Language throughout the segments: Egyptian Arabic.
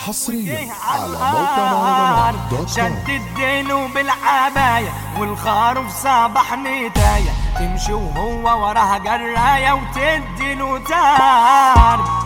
حصريا على موقع مهرجانات دوت كوم شد الدين بالعباية والخروف صباح نداية تمشي وهو وراها جراية وتدي له تار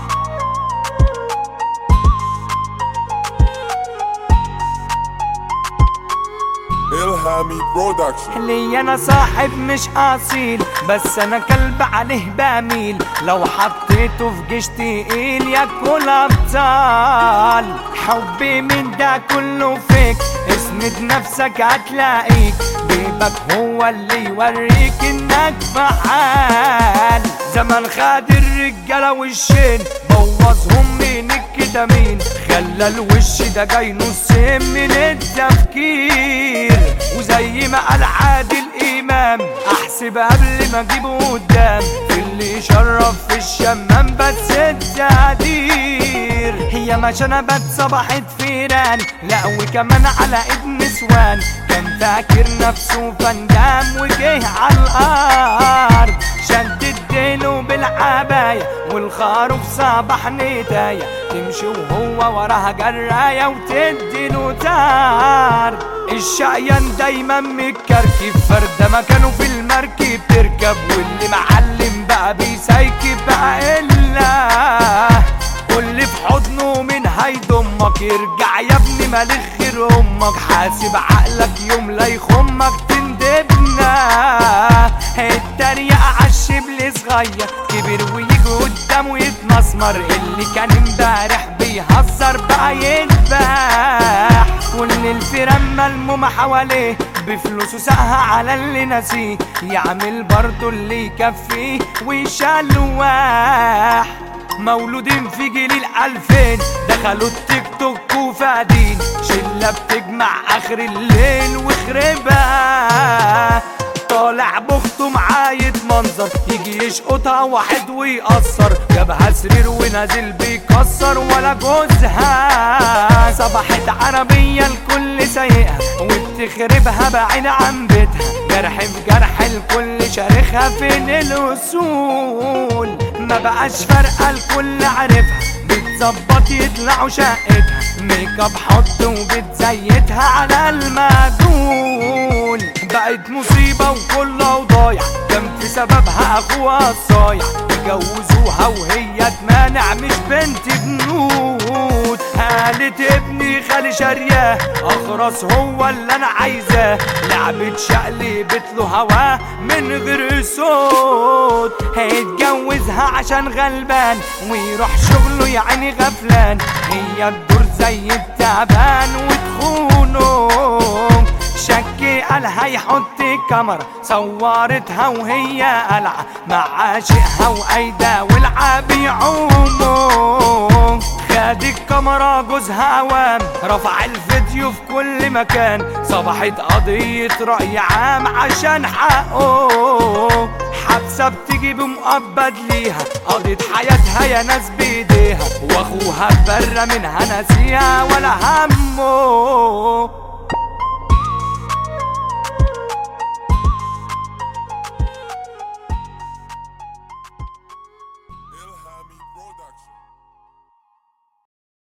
إلهامي برودكشن لي انا صاحب مش اصيل بس انا كلب عليه بميل لو حطيته في جيش تقيل ياكل ابطال حبي من ده كله فيك اسند نفسك هتلاقيك بيبك هو اللي يوريك انك فعال زمن خد الرجاله والشين بوظهم من الكتامين خلى الوش ده جاي نصين من التفكير وزي ما قال عادل امام احسب قبل ما اجيبه قدام في اللي يشرف في الشمام بس التقدير هي ما شنبت صبحت فيران لا وكمان على ايد نسوان كان فاكر نفسه فندام وجه على الارض شد الدين بالعباية والخروف صباح نداية تمشي وهو وراها جراية وتدي له تار الشقيان دايما متكركب فردة مكانه في المركب تركب واللي معلم بقى بيسيكب بقى إلا واللي في حضنه من هيضمك يرجع يا ابني مالك غير امك حاسب عقلك يوم لا يخمك تندبنا التريقة عالشبل صغير كبر ويجي قدامه يتمسمر اللي كان امبارح بيهزر بقى يذبح كل الفيران ملمومة حواليه بفلوسه ساقها على اللي ناسيه يعمل برضه اللي يكفيه ويشلوح مولودين في جيل الألفين دخلوا التيك توك وفادين شلة بتجمع آخر الليل وخربها طالع بخته معاية منظر يجي يشقطها واحد ويقصر جابها سرير ونازل بيكسر ولا جوزها صبحت عربية الكل سايقها وبتخربها بعيد عن بيتها جرح في جرح الكل شارخها فين الوصول ما بقاش فارقة الكل عارفها بتظبط يطلعوا شقتها ميك اب حط وبتزيتها على المجهول بقت مصيبة وكلها وضايع كان في سببها اخوها الصايع اتجوزوها وهي تمانع مش بنت بنود قالت ابني خالي شارياه اخرس هو اللي انا عايزاه لعبة شقلبت له هواه من غير صوت هيتجوزها عشان غلبان ويروح شغله يا عيني غفلان هي الدور زي التعبان وتخونه شكي قال هيحط كاميرا صورتها وهي قلعة مع عاشقها وأيدا والعاب يعوموا خد الكاميرا جوزها عوام رفع الفيديو في كل مكان صبحت قضية رأي عام عشان حقه حبسة بتجي بمؤبد ليها قضت حياتها يا ناس بيديها واخوها برا منها ناسيها ولا همه